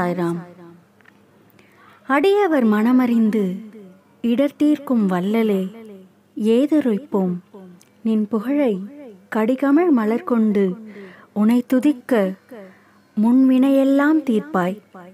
சாய்ராம் அடியவர் மனமறிந்து இடர்தீர்க்கும் வல்லலே ஏதொருப்போம் நின் புகழை கடிகமழ் மலர் கொண்டு உனை துதிக்க முன்வினையெல்லாம் தீர்ப்பாய்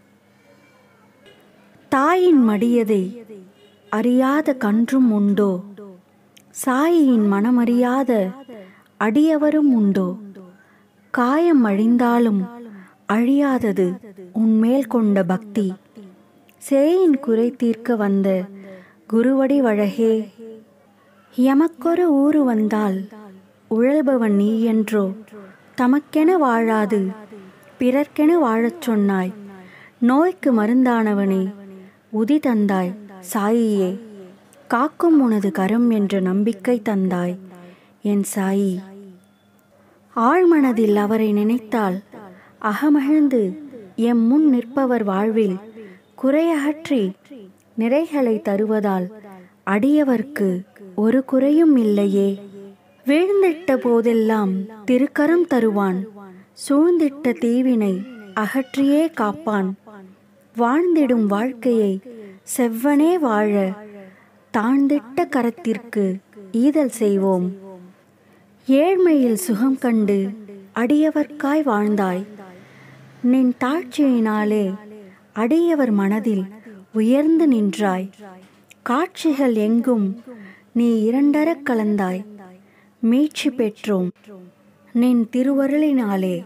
தாயின் மடியதை அறியாத கன்றும் உண்டோ சாயியின் மனமறியாத அடியவரும் உண்டோ காயம் அழிந்தாலும் அழியாதது உன்மேல் கொண்ட பக்தி சேயின் குறை தீர்க்க வந்த குருவடி வழகே எமக்கொரு ஊரு வந்தால் உழல்பவன் நீ என்றோ தமக்கென வாழாது பிறர்க்கென வாழச் சொன்னாய் நோய்க்கு மருந்தானவனே உதி தந்தாய் சாயியே காக்கும் உனது கரம் என்ற நம்பிக்கை தந்தாய் என் சாயி ஆழ்மனதில் அவரை நினைத்தால் அகமகிழ்ந்து எம் முன் நிற்பவர் வாழ்வில் குறையகற்றி நிறைகளை தருவதால் அடியவர்க்கு ஒரு குறையும் இல்லையே வீழ்ந்திட்ட போதெல்லாம் திருக்கரம் தருவான் சூழ்ந்திட்ட தீவினை அகற்றியே காப்பான் வாழ்ந்திடும் வாழ்க்கையை செவ்வனே வாழ தாழ்ந்திட்ட கரத்திற்கு ஈதல் செய்வோம் ஏழ்மையில் சுகம் கண்டு அடியவர்க்காய் வாழ்ந்தாய் நின் தாழ்ச்சியினாலே அடியவர் மனதில் உயர்ந்து நின்றாய் காட்சிகள் எங்கும் நீ இரண்டரக் கலந்தாய் மீட்சி பெற்றோம் நின் திருவருளினாலே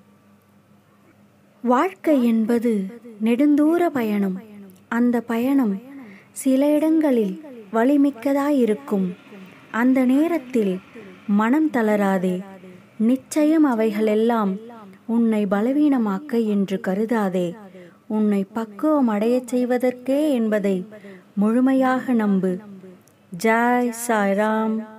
வாழ்க்கை என்பது நெடுந்தூர பயணம் அந்த பயணம் சில இடங்களில் வலிமிக்கதாயிருக்கும் அந்த நேரத்தில் மனம் தளராதே நிச்சயம் அவைகளெல்லாம் உன்னை பலவீனமாக்க என்று கருதாதே உன்னை பக்குவம் அடையச் செய்வதற்கே என்பதை முழுமையாக நம்பு ஜாய் சாய்ராம்